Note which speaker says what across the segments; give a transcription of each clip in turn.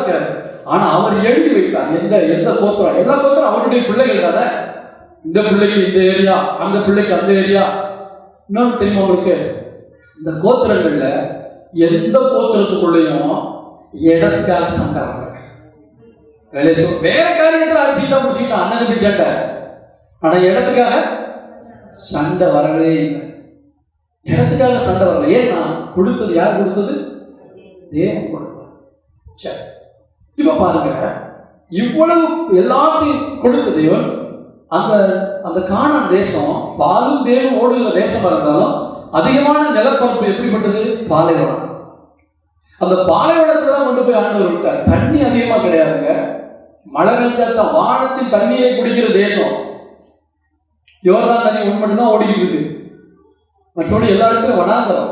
Speaker 1: இருக்காரு ஆனா அவர் எழுதி வைத்தார் எந்த எந்த கோத்திரம் எல்லா கோத்திரம் அவருடைய பிள்ளைகள் தானே இந்த பிள்ளைக்கு இந்த ஏரியா அந்த பிள்ளைக்கு அந்த ஏரியா இன்னொன்னு தெரியுமா உங்களுக்கு இந்த கோத்திரங்கள்ல எந்த கோத்திரத்துக்குள்ளேயும் இடத்துக்காக சண்டை வரல வேலையை சொல் வேற காரியத்துல அடிச்சுக்கிட்டா முடிச்சுக்கிட்டா அண்ணன் தம்பி சண்டை ஆனா இடத்துக்காக சண்டை வரவே இல்லை இடத்துக்காக சண்டை வரல ஏன்னா கொடுத்தது யார் கொடுத்தது தேவன் கொடுத்தது சரி இப்ப பாருங்க இவ்வளவு எல்லாத்தையும் கொடுத்த தேவன் அந்த அந்த கானான் தேசம் பாலும் தேவன் ஓடுகிற தேசமா இருந்தாலும் அதிகமான நிலப்பரப்பு எப்படிப்பட்டது பாலைவனம் அந்த பாலைவனத்துல தான் கொண்டு போய் ஆண்டவர் விட்டார் தண்ணி அதிகமா கிடையாதுங்க மழை பெஞ்சா வானத்தின் தண்ணீரை குடிக்கிற தேசம் யோர்தான் நதி ஒன்று மட்டும்தான் ஓடிக்கிட்டு இருக்கு மற்றபடி எல்லா இடத்துலயும் வனாந்தரம்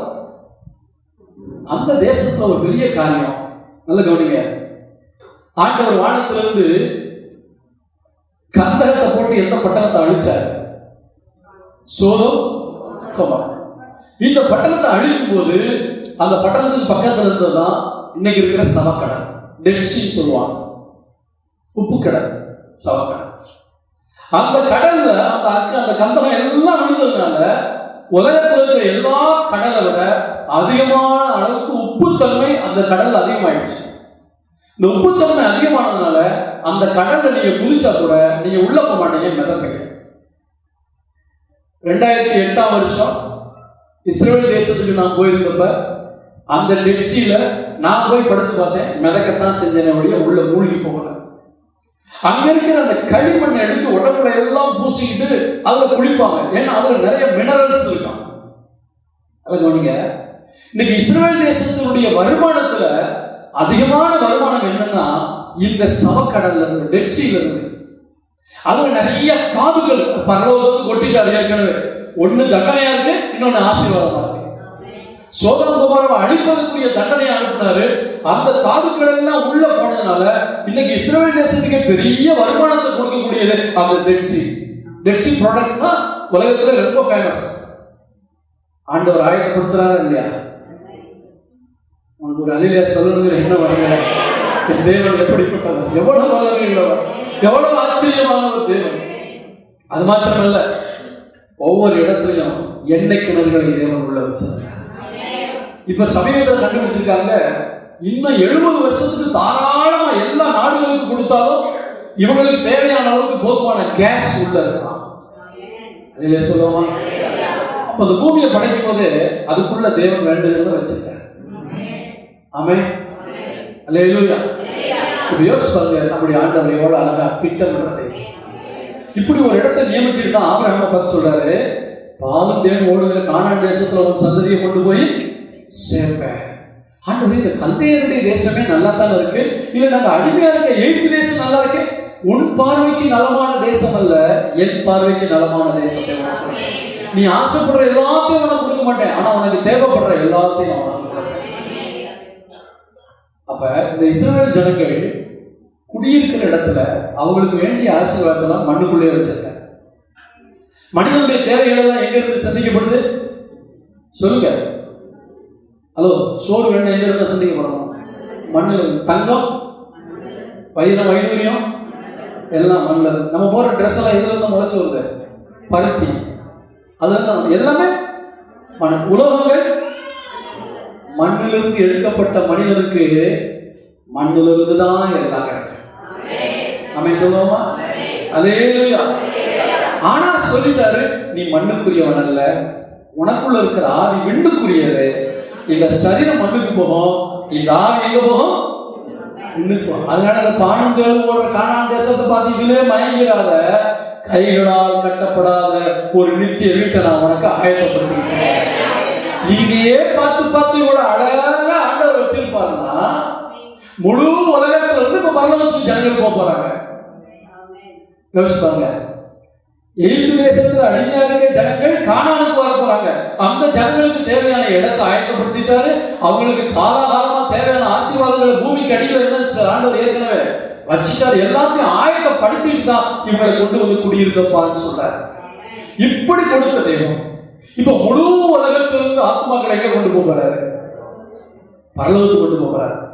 Speaker 1: அந்த தேசத்துல ஒரு பெரிய காரியம் நல்ல கவனிங்க ஆண்டவர் வானத்திலிருந்து கந்தகத்தை போட்டு எந்த பட்டணத்தை அழிச்சார் சோதம் கோமர் இந்த பட்டணத்தை அழிக்கும் போது அந்த பட்டணத்துக்கு பக்கத்துல இருந்ததுதான் இன்னைக்கு இருக்கிற சவக்கடல் டெட்சின்னு சொல்லுவாங்க உப்பு கடல் சவக்கடல் அந்த கடல்ல அந்த அக்கு- அந்த கந்தகம் எல்லாம் விழுந்ததுனால உலகத்துல இருக்கிற எல்லா கடலை விட அதிகமான அளவுக்கு உப்புத்தன்மை அந்த கடல்ல அதிகமாயிடுச்சு இந்த உப்புத்தன்மை அதிகமானதுனால அந்த கடல்ல நீங்க குதிச்சா கூட நீங்க உள்ள போக மாட்டீங்க மிதப்பீங்க ரெண்டாயிரத்தி எட்டாம் வருஷம் இஸ்ரேல் தேசத்துக்கு நான் போயிருந்தப்ப அந்த டெட்சியில நான் போய் படுத்து பார்த்தேன் மிதக்கத்தான் செஞ்சேனே ஒழிய உள்ள மூழ்கி போகல அங்க இருக்கிற அந்த களிமண்ணை எடுத்து உடம்புல எல்லாம் பூசிக்கிட்டு அதுல குளிப்பாங்க ஏன்னா அதுல நிறைய மினரல்ஸ் இருக்கான் அதை கவனிங்க இன்னைக்கு இஸ்ரேல் தேசத்தினுடைய வருமானத்துல அதிகமான வருமானம் என்னன்னா இந்த சவக்கடல்ல இருந்து டெட்சியில இருந்து அதுல நிறைய காதுகள் பரலோகத்துக்கு கொட்டிட்டாரு ஏற்கனவே ஒண்ணு தண்டனையா இருக்கு இன்னொன்னு ஆசீர்வாதமா இருக்கு சோதம் குமாரவை அழிப்பதற்குரிய தண்டனையை அனுப்பினாரு அந்த தாதுக்கள் எல்லாம் உள்ள போனதுனால இன்னைக்கு இஸ்ரேல் தேசத்துக்கு பெரிய வருமானத்தை கொடுக்கக்கூடியது அந்த டெட்சி டெட்சி ப்ராடக்ட்னா உலகத்துல ரொம்ப ஃபேமஸ் ஆண்டவர் ஆயத்தப்படுத்துறாரா இல்லையா உனக்கு ஒரு அலிலியா சொல்லணுங்கிற என்ன வரல என் தேவன் எப்படிப்பட்டவர் எவ்வளவு வல்லமை உள்ளவர் எவ்வளவு ஆச்சரியமானவர் தேவன் அது மாத்திரமல்ல ஒவ்வொரு இடத்துலயும் எண்ணெய் கிணறுகளை தேவன் உள்ள வச்சிருக்கார் இப்ப சமீபத்தில் கண்டுபிடிச்சிருக்காங்க இன்னும் எழுபது வருஷத்துக்கு தாராளமா எல்லா நாடுகளுக்கு கொடுத்தாலும் இவங்களுக்கு தேவையான அளவுக்கு போதுமான கேஸ் உள்ள இருக்கலாம் அதிலே சொல்லுவோமா அப்ப அந்த பூமியை படைக்கும் போது அதுக்குள்ள தேவன் வேண்டுகிறத வச்சிருக்காரு ஆமே அல்லேலூயா இப்ப யோசிச்சு பாருங்க நம்முடைய ஆண்டவர் எவ்வளவு அழகா திட்டமிடுறது இப்படி ஒரு இடத்தை நியமிச்சுட்டு தான் ஆபிரகாம பார்த்து சொல்றாரு பாலும் தேவன் ஓடுகிற கானான் தேசத்துல உன் சந்ததியை கொண்டு போய் சேர்ப்பேன் ஆண்டவரே இந்த கல்தையருடைய தேசமே நல்லா தானே இருக்கு இல்ல நாங்க அடிமையா இருக்க எய்த்து தேசம் நல்லா இருக்கு உன் பார்வைக்கு நலமான தேசம் அல்ல என் பார்வைக்கு நலமான தேசத்தை உனக்கு கொடுக்கிறேன். நீ ஆசைப்படுற எல்லாத்தையும் உனக்கு கொடுக்க மாட்டேன் ஆனா உனக்கு தேவைப்படுற எல்லாத்தையும் நான் உனக்கு கொடுப்பேன் அப்ப இந்த இஸ்ரவேல் ஜனங்கள் குடியிருக்கிற இடத்துல அவங்களுக்கு வேண்டிய ஆசீர்வாதத்தெல்லாம் மண்ணுக்குள்ளே வச்சிருக்காங்க மனிதனுடைய தேவைகள் எல்லாம் எங்க இருந்து சந்திக்கப்படுது சொல்லுங்க ஹலோ சோறு வேணும் எங்க இருந்து சந்திக்கப்படணும் மண்ணு தங்கம் வைரம் வைடூரியம் எல்லாம் மண்ணில் இருந்து. நம்ம போற ட்ரெஸ் எல்லாம் எதுல இருந்து முளைச்சு வருது பருத்தி அதெல்லாம் எல்லாமே மண் உலோகங்கள் மண்ணிலிருந்து எடுக்கப்பட்ட மனிதனுக்கு மண்ணிலிருந்து தான் எல்லாம் கிடைக்கும் அமை சொல்லுவோமா அலேலுயா ஆனா சொல்லிட்டாரு நீ மண்ணுக்குரியவன் அல்ல உனக்குள்ள இருக்கிற ஆவி விண்ணுக்குரியது இந்த சரீரம் மண்ணுக்கு போகும் இந்த ஆவி எங்க போகும் விண்ணுக்கு போகும் அதனால இந்த பாணும் தேவன் போடுற காணான் தேசத்தை பார்த்து இதுலயே மயங்கிறாத கைகளால் கட்டப்படாத ஒரு நித்திய வீட்டை நான் உனக்கு ஆயத்தப்படுத்திக்கிறேன் இங்கேயே பார்த்து பார்த்து இவ்வளவு அழகா ஆண்டவர் வச்சிருப்பாருன்னா முழு உலகத்துல இருந்து இப்ப பரலோகத்துக்கு ஜனங்கள் போக போறாங்க யோசிப்பாங்க எகிப்து தேசத்துல அடிமையா இருக்க ஜனங்கள் கானானுக்கு வர போறாங்க அந்த ஜனங்களுக்கு தேவையான இடத்தை ஆயத்தப்படுத்திட்டாரு அவங்களுக்கு காலாகாலமா தேவையான ஆசீர்வாதங்களை பூமிக்கு அடியில் என்ன செய்றார்? ஆண்டவர் ஏற்கனவே வச்சுட்டாரு எல்லாத்தையும் ஆயத்தப்படுத்திட்டு தான் இவங்களை கொண்டு வந்து குடியிருக்கப்பான்னு சொல்றாரு இப்படி கொடுத்த தெய்வம் இப்ப முழு உலகத்திலிருந்து ஆத்மாக்களை எங்க கொண்டு போகிறாரு பரலோகத்துக்கு கொண்டு போகிறாரு